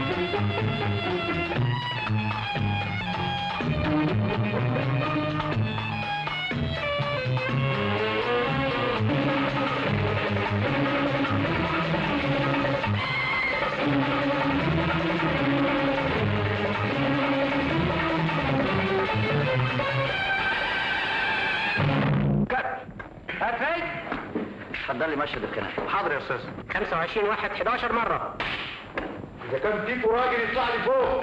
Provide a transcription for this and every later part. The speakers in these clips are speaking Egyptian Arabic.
هات اتفضل لي مشهد الكنافه حاضر يا استاذ 25 واحد 11 مره اذا كان فيكوا راجل يطلع لي فوق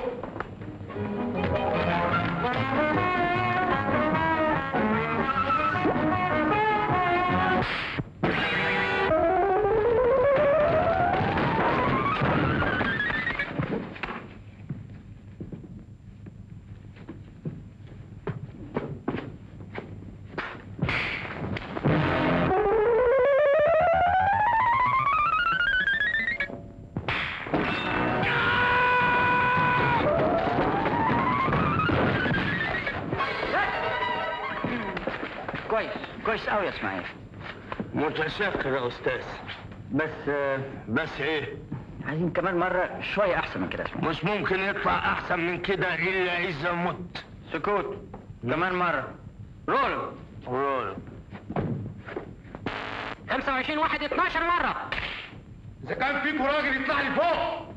كويس كويس قوي يا اسماعيل متشكر يا استاذ بس آه، بس ايه عايزين كمان مره شويه احسن من كده يا اسماعيل مش ممكن يطلع احسن من كده الا اذا مت سكوت كمان مره رول رول 25 واحد 12 مره اذا كان فيكوا راجل يطلع لي فوق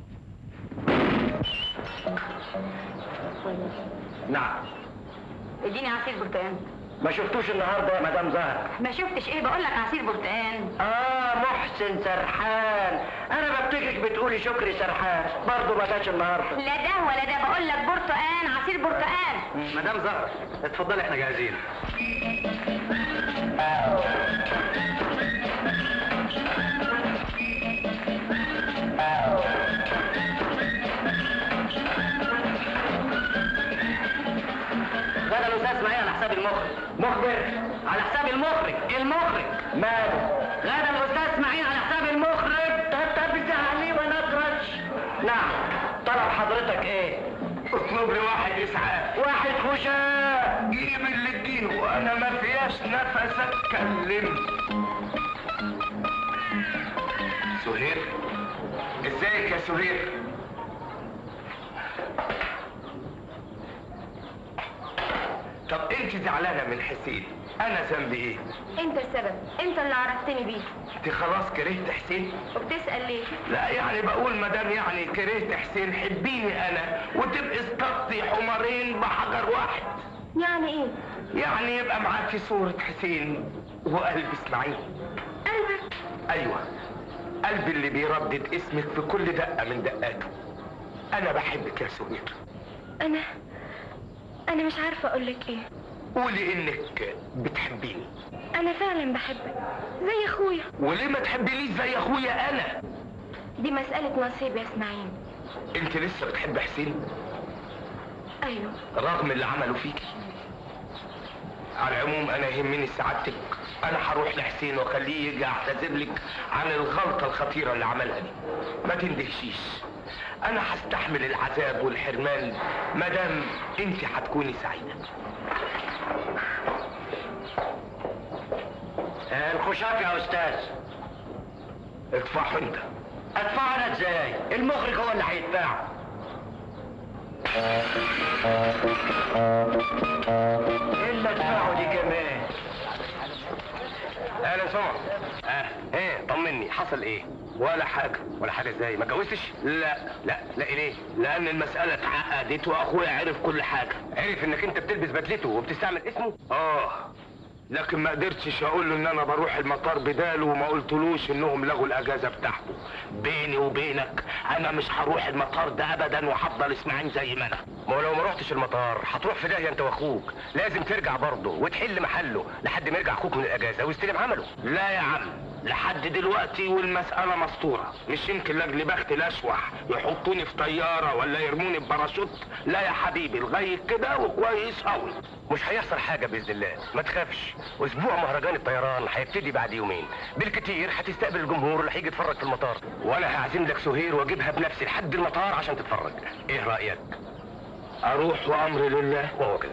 نعم اديني عصير برتقال ما شفتوش النهارده يا مدام زهر ما شفتش ايه بقول لك عصير برتقال اه محسن سرحان انا بفتكرك بتقولي شكري سرحان برضه ما جاش النهارده لا ده ولا ده بقول لك برتقال عصير برتقال مدام زهر اتفضلي احنا جاهزين غدا الاستاذ معايا على حساب المخرج مخبر على حساب المخرج المخرج ماله غدا الاستاذ اسماعيل على حساب المخرج تتبع عليه ونطرش نعم طلب حضرتك ايه اطلب لي واحد اسعاف واحد خشاء جيب اللي تجيله وانا ما فياش نفس اتكلم سهير ازيك يا سهير طب انت زعلانه من حسين انا ذنبي ايه انت السبب انت اللي عرفتني بيه انت خلاص كرهت حسين وبتسال ليه لا يعني بقول مدام يعني كرهت حسين حبيني انا وتبقي اصطدتي حمارين بحجر واحد يعني ايه يعني يبقى معاكي صورة حسين وقلب اسماعيل قلبك ايوه قلبي اللي بيردد اسمك في كل دقة من دقاته انا بحبك يا سهير انا انا مش عارفه اقول لك ايه قولي انك بتحبيني انا فعلا بحبك زي اخويا وليه ما تحبينيش زي اخويا انا دي مساله نصيب يا اسماعيل انت لسه بتحب حسين ايوه رغم اللي عمله فيكي على العموم انا يهمني سعادتك انا هروح لحسين واخليه يجي اعتذر لك عن الغلطه الخطيره اللي عملها دي ما تندهشيش انا هستحمل العذاب والحرمان ما دام انت هتكوني سعيده آه، الخشاف يا استاذ ادفعه انت ادفع انا ازاي المخرج هو اللي هيدفع الا ادفعه دي كمان اهلا سمع اه ايه طمني حصل ايه ولا حاجه ولا حاجه ازاي ما اتجوزتش لا لا لا ليه لان المساله اتعقدت واخويا عرف كل حاجه عرف انك انت بتلبس بدلته وبتستعمل اسمه اه لكن ما قدرتش اقول له ان انا بروح المطار بداله وما قلتلوش انهم لغوا الاجازه بتاعته بيني وبينك انا مش هروح المطار ده ابدا وهفضل اسماعيل زي ما انا ما هو لو ما رحتش المطار هتروح في داهيه انت واخوك لازم ترجع برضه وتحل محله لحد ما يرجع اخوك من الاجازه ويستلم عمله لا يا عم لحد دلوقتي والمسألة مسطورة مش يمكن لاجل بخت الأشوح يحطوني في طيارة ولا يرموني بباراشوت لا يا حبيبي لغاية كده وكويس أوي مش هيحصل حاجة بإذن الله ما تخافش أسبوع مهرجان الطيران هيبتدي بعد يومين بالكتير هتستقبل الجمهور اللي هيجي يتفرج في المطار وأنا هعزم لك سهير وأجيبها بنفسي لحد المطار عشان تتفرج إيه رأيك؟ أروح وأمري لله وهو كده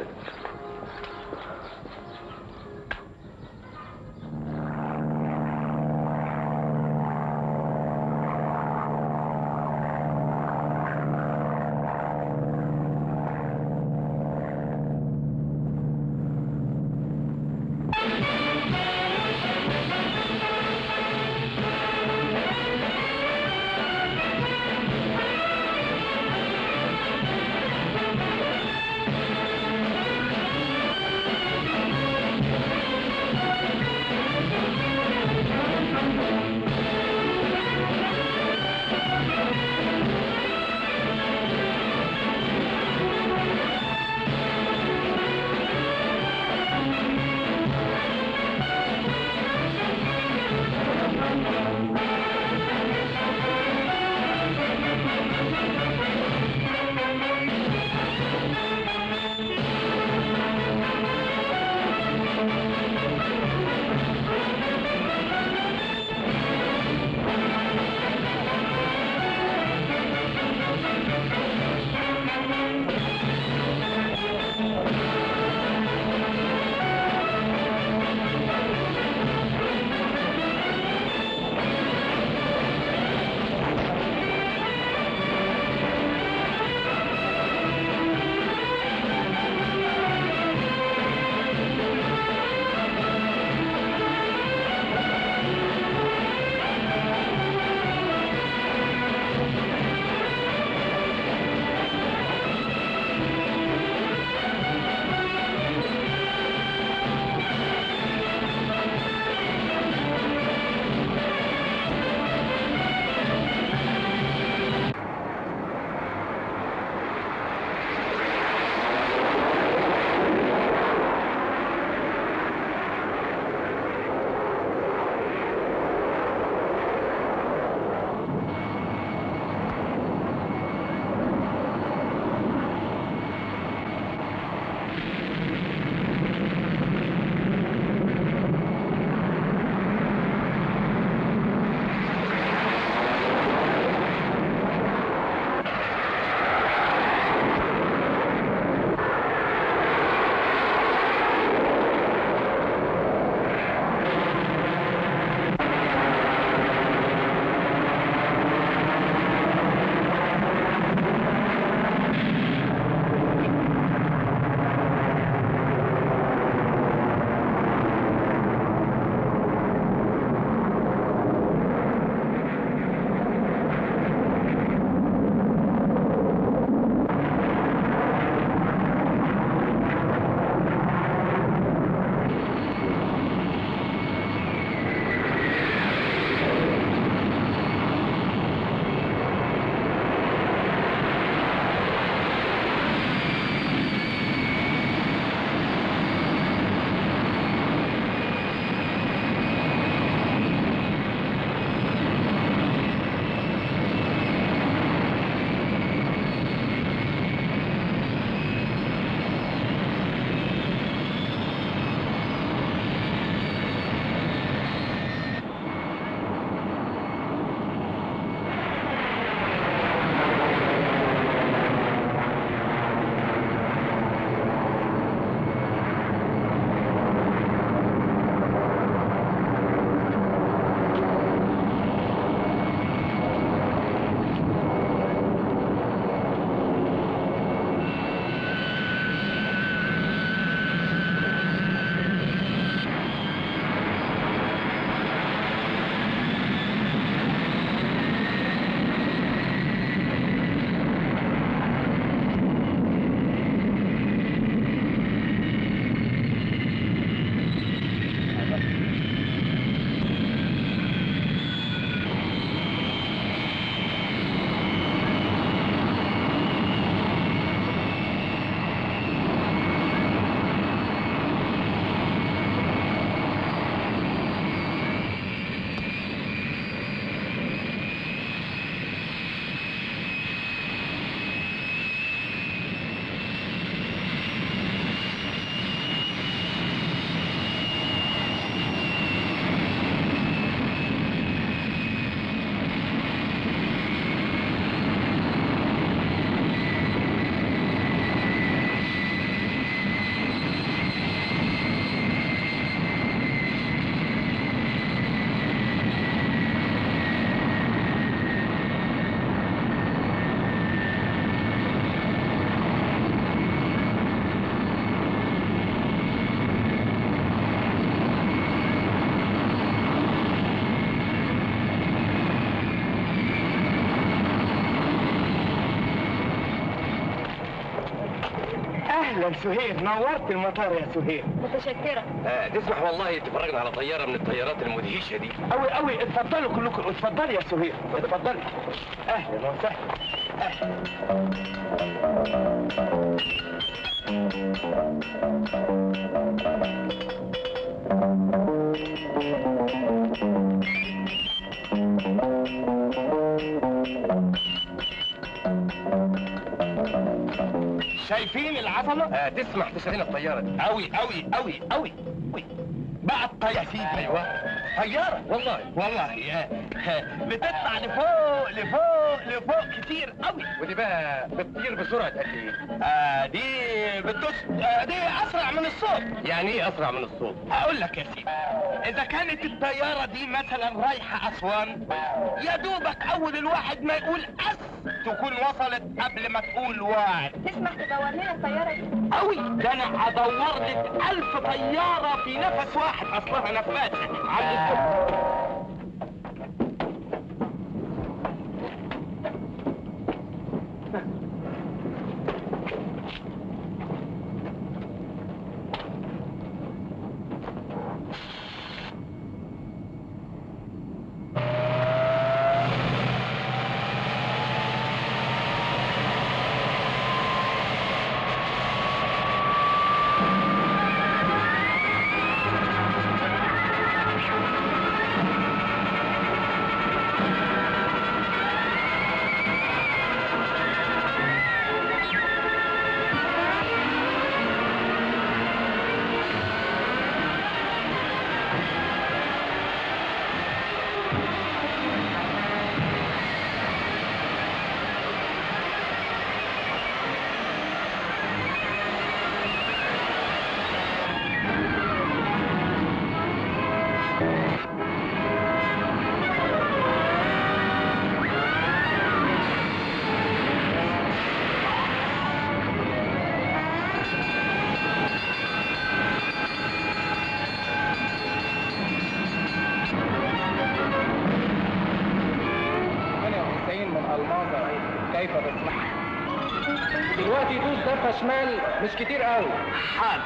اهلا سهير نورت المطار يا سهير متشكرة آه تسمح والله تفرجنا على طياره من الطيارات المدهشه دي قوي قوي اتفضلوا كلكم اتفضلي يا سهير اتفضلي اهلا وسهلا شايفين العظمه آه تسمح تشغلنا الطياره دي قوي قوي قوي قوي قوي بقى الطيارة يا سيدي ايوه طيارة والله والله يا بتطلع لفوق لفوق لفوق كتير قوي ودي بقى بتطير بسرعه قد ايه آه دي بتدوس آه دي اسرع من الصوت يعني ايه اسرع من الصوت هقول لك يا سيدي اذا كانت الطيارة دي مثلا رايحة اسوان يا دوبك اول الواحد ما يقول اس تكون وصلت قبل ما تقول واحد تسمح تدور لنا الطيارة دي قوي ده انا هدور لك الف طيارة في نفس واحد اصلها نفاسة عند الصبح من الماظة كيف تصلح دلوقتي يدوس دفة شمال مش كتير قوي حاضر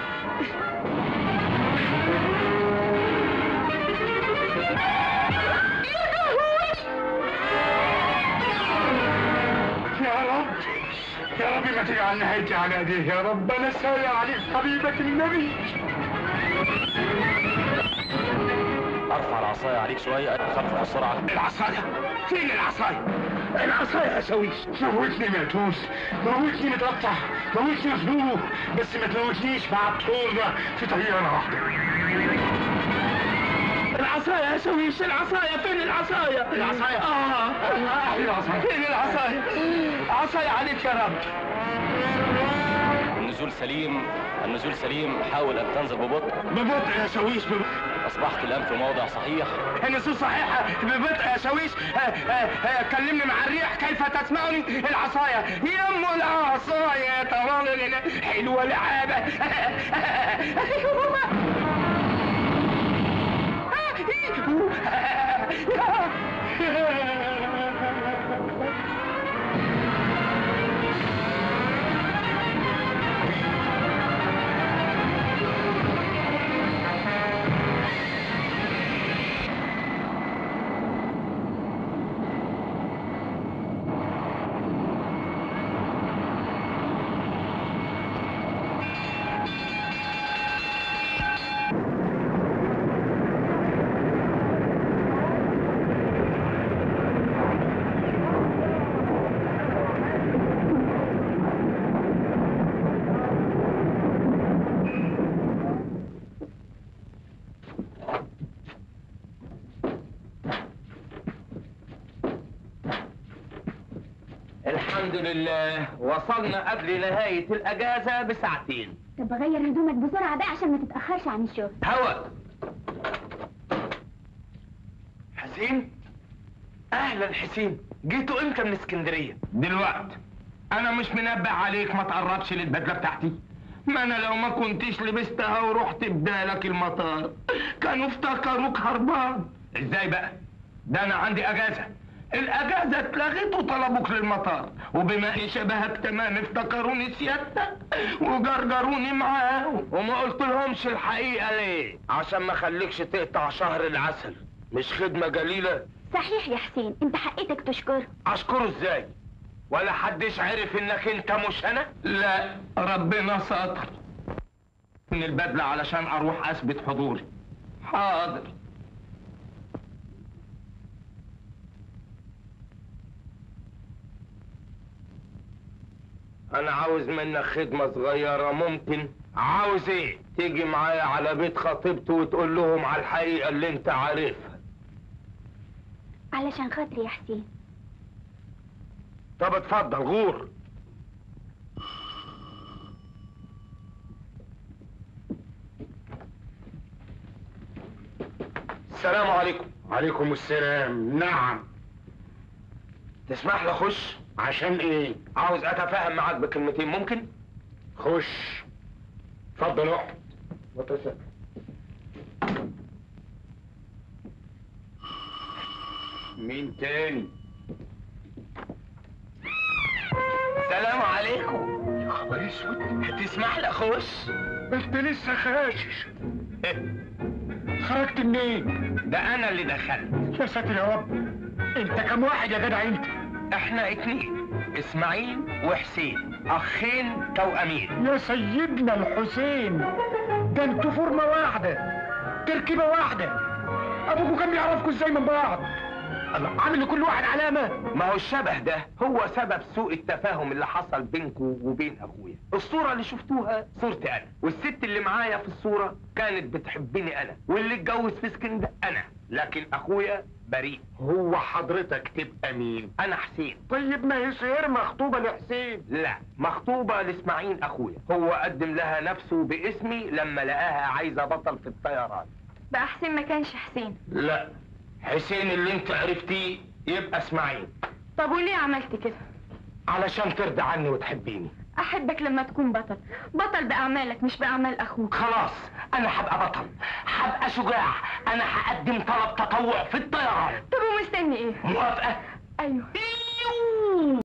يا رب يا رب ما تجعل نهايتي على ايديه يا رب انا سايع عليك حبيبك النبي ارفع العصايه عليك شويه خفف السرعه العصاية فين العصاية العصاية يا شويش موتني ماتوس موتني متقطع موتني مخنوق بس ما تموتنيش مع الطور في طيارة واحدة العصاية يا شويش العصاية فين العصاية العصاية؟ اه أحلى العصاية فين العصاية عصاية عليك يا رب النزول سليم النزول سليم حاول ان تنزل ببطء ببطء يا شويش ببطء اصبحت الان في موضع صحيح النصوص صحيحة ببطء يا شويش آه، آه، آه، كلمني مع الريح كيف تسمعني العصاية يم العصاية طوال حلوة لعابة الحمد لله وصلنا قبل نهاية الأجازة بساعتين طب غير هدومك بسرعة بقى عشان ما تتأخرش عن الشغل هوا حسين اهلا حسين جيتوا امتى من اسكندريه دلوقتي انا مش منبه عليك ما تقربش للبدله بتاعتي ما انا لو ما كنتش لبستها ورحت بدالك المطار كانوا افتكروك هربان ازاي بقى ده انا عندي اجازه الاجازه اتلغت وطلبوك للمطار وبما ان شبهك تمام افتكروني سيادتك وجرجروني معاهم وما قلت لهمش الحقيقه ليه عشان ما خليكش تقطع شهر العسل مش خدمه جليله صحيح يا حسين انت حقيتك تشكره اشكره ازاي ولا حدش عرف انك انت مش انا لا ربنا ستر من البدله علشان اروح اثبت حضوري حاضر انا عاوز منك خدمة صغيرة ممكن عاوز ايه تيجي معايا على بيت خطيبته وتقول لهم على الحقيقة اللي انت عارفها علشان خاطري يا حسين طب اتفضل غور السلام عليكم عليكم السلام نعم تسمح لي اخش عشان ايه عاوز اتفاهم معاك بكلمتين ممكن خش اتفضل اقعد متشكر مين تاني السلام عليكم يا خبر اسود تسمح لي اخش ده انت لسه خاشش خرجت منين ده انا اللي دخلت يا ساتر يا رب انت كم واحد يا جدع انت احنا اتنين اسماعيل وحسين اخين توأمين يا سيدنا الحسين ده انتوا فورمه واحده تركيبه واحده ابوكوا كان بيعرفكوا ازاي من بعض الله عامل لكل واحد علامه ما هو الشبه ده هو سبب سوء التفاهم اللي حصل بينكم وبين اخويا الصورة اللي شفتوها صورتي انا والست اللي معايا في الصورة كانت بتحبني انا واللي اتجوز في اسكندر انا لكن اخويا بريء هو حضرتك تبقى مين انا حسين طيب ما هي سهير مخطوبه لحسين لا مخطوبة لاسماعيل اخويا هو قدم لها نفسه باسمي لما لقاها عايزة بطل في الطيران بقى حسين ما كانش حسين لا حسين اللي انت عرفتيه يبقى اسماعيل طب وليه عملت كده علشان ترضى عني وتحبيني احبك لما تكون بطل بطل باعمالك مش باعمال اخوك خلاص انا هبقى بطل هبقى شجاع انا هقدم طلب تطوع في الطيران طب ومستني ايه موافقة ايوه